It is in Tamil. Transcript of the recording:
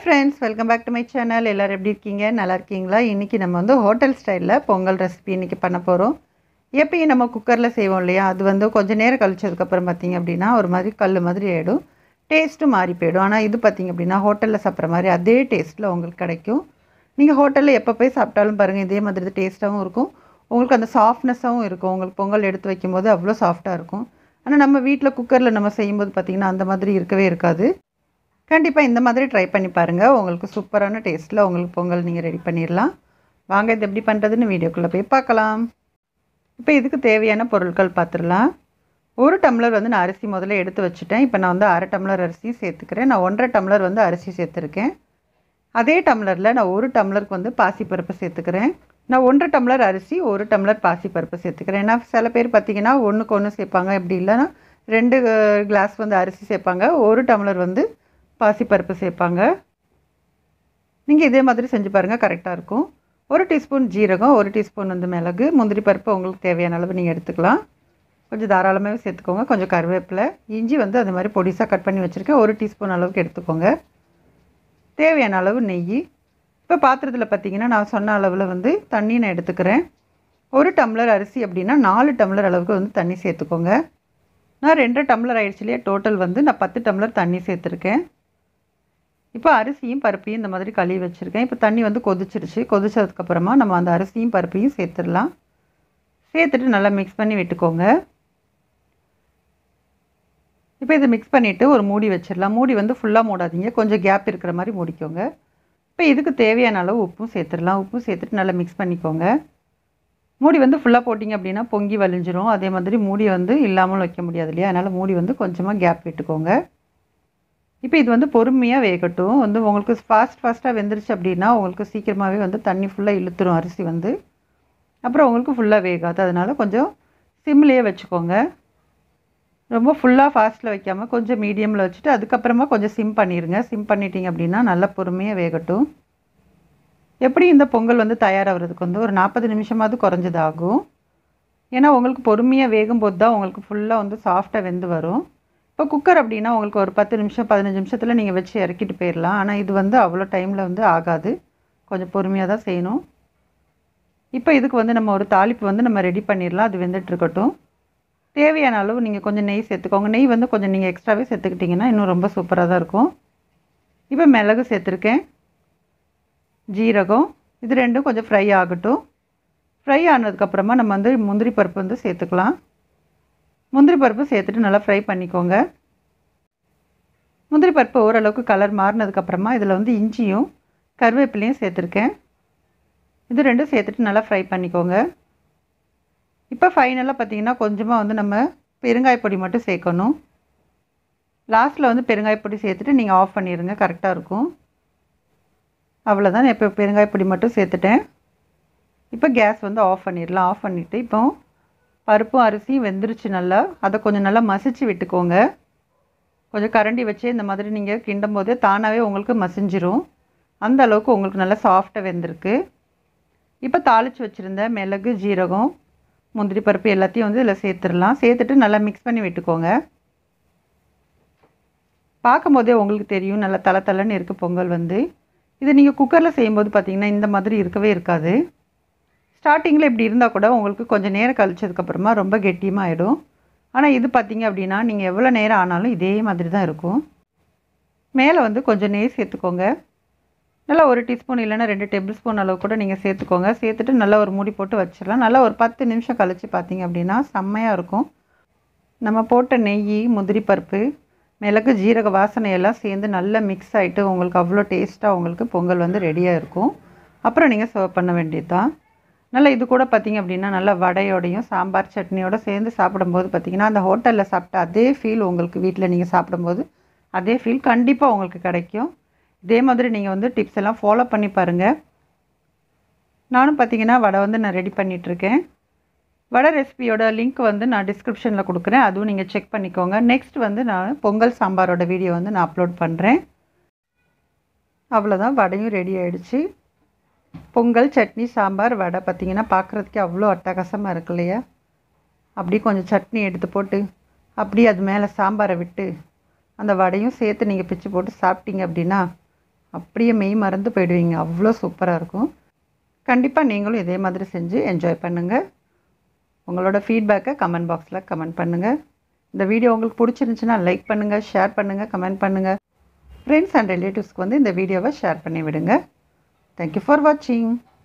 friends welcome back to my channel எல்லோரும் எப்படி இருக்கீங்க நல்லா இருக்கீங்களா இன்றைக்கி நம்ம வந்து ஹோட்டல் ஸ்டைலில் பொங்கல் ரெசிபி இன்றைக்கி பண்ண போகிறோம் எப்பயும் நம்ம குக்கரில் செய்வோம் இல்லையா அது வந்து கொஞ்சம் நேரம் கழிச்சதுக்கப்புறம் பார்த்திங்க அப்படின்னா ஒரு மாதிரி கல் மாதிரி ஆகிடும் டேஸ்ட்டும் மாறி போயிடும் ஆனால் இது பார்த்திங்க அப்படின்னா ஹோட்டலில் சாப்பிட்ற மாதிரி அதே டேஸ்ட்டில் உங்களுக்கு கிடைக்கும் நீங்கள் ஹோட்டலில் எப்போ போய் சாப்பிட்டாலும் பாருங்கள் இதே மாதிரி டேஸ்ட்டாகவும் இருக்கும் உங்களுக்கு அந்த சாஃப்ட்னஸாகவும் இருக்கும் உங்களுக்கு பொங்கல் எடுத்து வைக்கும்போது அவ்வளோ சாஃப்டாக இருக்கும் ஆனால் நம்ம வீட்டில் குக்கரில் நம்ம செய்யும்போது பார்த்திங்கன்னா அந்த மாதிரி இருக்கவே இருக்காது கண்டிப்பாக இந்த மாதிரி ட்ரை பண்ணி பாருங்கள் உங்களுக்கு சூப்பரான டேஸ்ட்டில் உங்களுக்கு பொங்கல் நீங்கள் ரெடி பண்ணிடலாம் வாங்க இது எப்படி பண்ணுறதுன்னு வீடியோக்குள்ளே போய் பார்க்கலாம் இப்போ இதுக்கு தேவையான பொருட்கள் பார்த்துடலாம் ஒரு டம்ளர் வந்து நான் அரிசி முதல்ல எடுத்து வச்சுட்டேன் இப்போ நான் வந்து அரை டம்ளர் அரிசி சேர்த்துக்கிறேன் நான் ஒன்றரை டம்ளர் வந்து அரிசி சேர்த்துருக்கேன் அதே டம்ளரில் நான் ஒரு டம்ளருக்கு வந்து பாசிப்பருப்பு சேர்த்துக்கிறேன் நான் ஒன்றரை டம்ளர் அரிசி ஒரு டம்ளர் பாசிப்பருப்பு சேர்த்துக்கிறேன் ஏன்னா சில பேர் பார்த்திங்கன்னா ஒன்றுக்கு ஒன்று சேர்ப்பாங்க இப்படி இல்லைன்னா ரெண்டு கிளாஸ் வந்து அரிசி சேர்ப்பாங்க ஒரு டம்ளர் வந்து பாசிப்பருப்பு சேர்ப்பாங்க நீங்கள் இதே மாதிரி செஞ்சு பாருங்கள் கரெக்டாக இருக்கும் ஒரு டீஸ்பூன் ஜீரகம் ஒரு டீஸ்பூன் வந்து மிளகு முந்திரி பருப்பு உங்களுக்கு தேவையான அளவு நீங்கள் எடுத்துக்கலாம் கொஞ்சம் தாராளமாகவே சேர்த்துக்கோங்க கொஞ்சம் கருவேப்பிலை இஞ்சி வந்து அந்த மாதிரி பொடிசாக கட் பண்ணி வச்சுருக்கேன் ஒரு டீஸ்பூன் அளவுக்கு எடுத்துக்கோங்க தேவையான அளவு நெய் இப்போ பாத்திரத்தில் பார்த்தீங்கன்னா நான் சொன்ன அளவில் வந்து தண்ணி நான் எடுத்துக்கிறேன் ஒரு டம்ளர் அரிசி அப்படின்னா நாலு டம்ளர் அளவுக்கு வந்து தண்ணி சேர்த்துக்கோங்க நான் ரெண்டு டம்ளர் ஆயிடுச்சு இல்லையா டோட்டல் வந்து நான் பத்து டம்ளர் தண்ணி சேர்த்துருக்கேன் இப்போ அரிசியும் பருப்பையும் இந்த மாதிரி கழுவி வச்சுருக்கேன் இப்போ தண்ணி வந்து கொதிச்சிருச்சு கொதிச்சதுக்கப்புறமா நம்ம அந்த அரிசியும் பருப்பையும் சேர்த்துடலாம் சேர்த்துட்டு நல்லா மிக்ஸ் பண்ணி விட்டுக்கோங்க இப்போ இதை மிக்ஸ் பண்ணிவிட்டு ஒரு மூடி வச்சிடலாம் மூடி வந்து ஃபுல்லாக மூடாதீங்க கொஞ்சம் கேப் இருக்கிற மாதிரி மூடிக்கோங்க இப்போ இதுக்கு தேவையான அளவு உப்பும் சேர்த்துடலாம் உப்பும் சேர்த்துட்டு நல்லா மிக்ஸ் பண்ணிக்கோங்க மூடி வந்து ஃபுல்லாக போட்டிங்க அப்படின்னா பொங்கி வலிஞ்சிரும் அதே மாதிரி மூடி வந்து இல்லாமல் வைக்க முடியாது இல்லையா அதனால் மூடி வந்து கொஞ்சமாக கேப் விட்டுக்கோங்க இப்போ இது வந்து பொறுமையாக வேகட்டும் வந்து உங்களுக்கு ஃபாஸ்ட் ஃபாஸ்ட்டாக வெந்துருச்சு அப்படின்னா உங்களுக்கு சீக்கிரமாகவே வந்து தண்ணி ஃபுல்லாக இழுத்துரும் அரிசி வந்து அப்புறம் உங்களுக்கு ஃபுல்லாக வேகாது அதனால் கொஞ்சம் சிம்லேயே வச்சுக்கோங்க ரொம்ப ஃபுல்லாக ஃபாஸ்ட்டில் வைக்காமல் கொஞ்சம் மீடியமில் வச்சுட்டு அதுக்கப்புறமா கொஞ்சம் சிம் பண்ணிடுங்க சிம் பண்ணிட்டீங்க அப்படின்னா நல்லா பொறுமையாக வேகட்டும் எப்படி இந்த பொங்கல் வந்து தயாராகிறதுக்கு வந்து ஒரு நாற்பது நிமிஷமாவது குறைஞ்சது ஆகும் ஏன்னா உங்களுக்கு பொறுமையாக வேகும்போது தான் உங்களுக்கு ஃபுல்லாக வந்து சாஃப்டாக வெந்து வரும் இப்போ குக்கர் அப்படின்னா உங்களுக்கு ஒரு பத்து நிமிஷம் பதினஞ்சு நிமிஷத்தில் நீங்கள் வச்சு இறக்கிட்டு போயிடலாம் ஆனால் இது வந்து அவ்வளோ டைமில் வந்து ஆகாது கொஞ்சம் பொறுமையாக தான் செய்யணும் இப்போ இதுக்கு வந்து நம்ம ஒரு தாளிப்பு வந்து நம்ம ரெடி பண்ணிடலாம் அது வெந்துட்டுருக்கட்டும் தேவையான அளவு நீங்கள் கொஞ்சம் நெய் சேர்த்துக்கோங்க நெய் வந்து கொஞ்சம் நீங்கள் எக்ஸ்ட்ராவே சேர்த்துக்கிட்டிங்கன்னா இன்னும் ரொம்ப சூப்பராக தான் இருக்கும் இப்போ மிளகு சேர்த்துருக்கேன் ஜீரகம் இது ரெண்டும் கொஞ்சம் ஃப்ரை ஆகட்டும் ஃப்ரை ஆனதுக்கப்புறமா நம்ம வந்து முந்திரி பருப்பு வந்து சேர்த்துக்கலாம் முந்திரி பருப்பு சேர்த்துட்டு நல்லா ஃப்ரை பண்ணிக்கோங்க முந்திரி பருப்பு ஓரளவுக்கு கலர் மாறினதுக்கப்புறமா இதில் வந்து இஞ்சியும் கருவேப்பிலையும் சேர்த்துருக்கேன் இது ரெண்டும் சேர்த்துட்டு நல்லா ஃப்ரை பண்ணிக்கோங்க இப்போ ஃபைனலாக பார்த்தீங்கன்னா கொஞ்சமாக வந்து நம்ம பெருங்காயப்பொடி மட்டும் சேர்க்கணும் லாஸ்ட்டில் வந்து பெருங்காயப்பொடி சேர்த்துட்டு நீங்கள் ஆஃப் பண்ணிடுங்க கரெக்டாக இருக்கும் அவ்வளோதான் இப்போ பெருங்காயப்பொடி மட்டும் சேர்த்துட்டேன் இப்போ கேஸ் வந்து ஆஃப் பண்ணிடலாம் ஆஃப் பண்ணிவிட்டு இப்போ பருப்பும் அரிசியும் வெந்துருச்சு நல்லா அதை கொஞ்சம் நல்லா மசிச்சு விட்டுக்கோங்க கொஞ்சம் கரண்டி வச்சு இந்த மாதிரி நீங்கள் கிண்டும் போதே தானாகவே உங்களுக்கு மசிஞ்சிரும் அந்த அளவுக்கு உங்களுக்கு நல்லா சாஃப்டாக வெந்திருக்கு இப்போ தாளித்து வச்சுருந்த மிளகு ஜீரகம் முந்திரி பருப்பு எல்லாத்தையும் வந்து இதில் சேர்த்துடலாம் சேர்த்துட்டு நல்லா மிக்ஸ் பண்ணி விட்டுக்கோங்க பார்க்கும்போதே உங்களுக்கு தெரியும் நல்லா தலை தலைன்னு இருக்குது பொங்கல் வந்து இது நீங்கள் குக்கரில் செய்யும்போது பார்த்திங்கன்னா இந்த மாதிரி இருக்கவே இருக்காது ஸ்டார்டிங்கில் இப்படி இருந்தால் கூட உங்களுக்கு கொஞ்சம் நேரம் கழிச்சதுக்கப்புறமா ரொம்ப கெட்டியமாக ஆகிடும் ஆனால் இது பார்த்திங்க அப்படின்னா நீங்கள் எவ்வளோ நேரம் ஆனாலும் இதே மாதிரி தான் இருக்கும் மேலே வந்து கொஞ்சம் நெய் சேர்த்துக்கோங்க நல்லா ஒரு டீஸ்பூன் இல்லைன்னா ரெண்டு டேபிள் ஸ்பூன் அளவு கூட நீங்கள் சேர்த்துக்கோங்க சேர்த்துட்டு நல்லா ஒரு மூடி போட்டு வச்சிடலாம் நல்லா ஒரு பத்து நிமிஷம் கழித்து பார்த்தீங்க அப்படின்னா செம்மையாக இருக்கும் நம்ம போட்ட நெய் முந்திரி பருப்பு மிளகு ஜீரக வாசனை எல்லாம் சேர்ந்து நல்லா மிக்ஸ் ஆகிட்டு உங்களுக்கு அவ்வளோ டேஸ்ட்டாக உங்களுக்கு பொங்கல் வந்து ரெடியாக இருக்கும் அப்புறம் நீங்கள் சர்வ் பண்ண வேண்டியது தான் நல்லா இது கூட பார்த்திங்க அப்படின்னா நல்லா வடையோடையும் சாம்பார் சட்னியோடு சேர்ந்து சாப்பிடும்போது பார்த்திங்கன்னா அந்த ஹோட்டலில் சாப்பிட்ட அதே ஃபீல் உங்களுக்கு வீட்டில் நீங்கள் சாப்பிடும்போது அதே ஃபீல் கண்டிப்பாக உங்களுக்கு கிடைக்கும் இதே மாதிரி நீங்கள் வந்து டிப்ஸ் எல்லாம் ஃபாலோ பண்ணி பாருங்கள் நானும் பார்த்தீங்கன்னா வடை வந்து நான் ரெடி பண்ணிகிட்ருக்கேன் வடை ரெசிபியோட லிங்க் வந்து நான் டிஸ்கிரிப்ஷனில் கொடுக்குறேன் அதுவும் நீங்கள் செக் பண்ணிக்கோங்க நெக்ஸ்ட் வந்து நான் பொங்கல் சாம்பாரோட வீடியோ வந்து நான் அப்லோட் பண்ணுறேன் அவ்வளோதான் வடையும் ரெடி ஆகிடுச்சு பொங்கல் சட்னி சாம்பார் வடை பார்த்திங்கன்னா பார்க்குறதுக்கே அவ்வளோ அட்டகாசமாக இருக்கு இல்லையா அப்படி கொஞ்சம் சட்னி எடுத்து போட்டு அப்படி அது மேலே சாம்பாரை விட்டு அந்த வடையும் சேர்த்து நீங்கள் பிச்சு போட்டு சாப்பிட்டீங்க அப்படின்னா அப்படியே மெய் மறந்து போயிடுவீங்க அவ்வளோ சூப்பராக இருக்கும் கண்டிப்பாக நீங்களும் இதே மாதிரி செஞ்சு என்ஜாய் பண்ணுங்கள் உங்களோட ஃபீட்பேக்கை கமெண்ட் பாக்ஸில் கமெண்ட் பண்ணுங்கள் இந்த வீடியோ உங்களுக்கு பிடிச்சிருந்துச்சுன்னா லைக் பண்ணுங்கள் ஷேர் பண்ணுங்கள் கமெண்ட் பண்ணுங்கள் ஃப்ரெண்ட்ஸ் அண்ட் ரிலேட்டிவ்ஸ்க்கு வந்து இந்த வீடியோவை ஷேர் பண்ணி விடுங்க தேங்க்யூ ஃபார் வாட்சிங்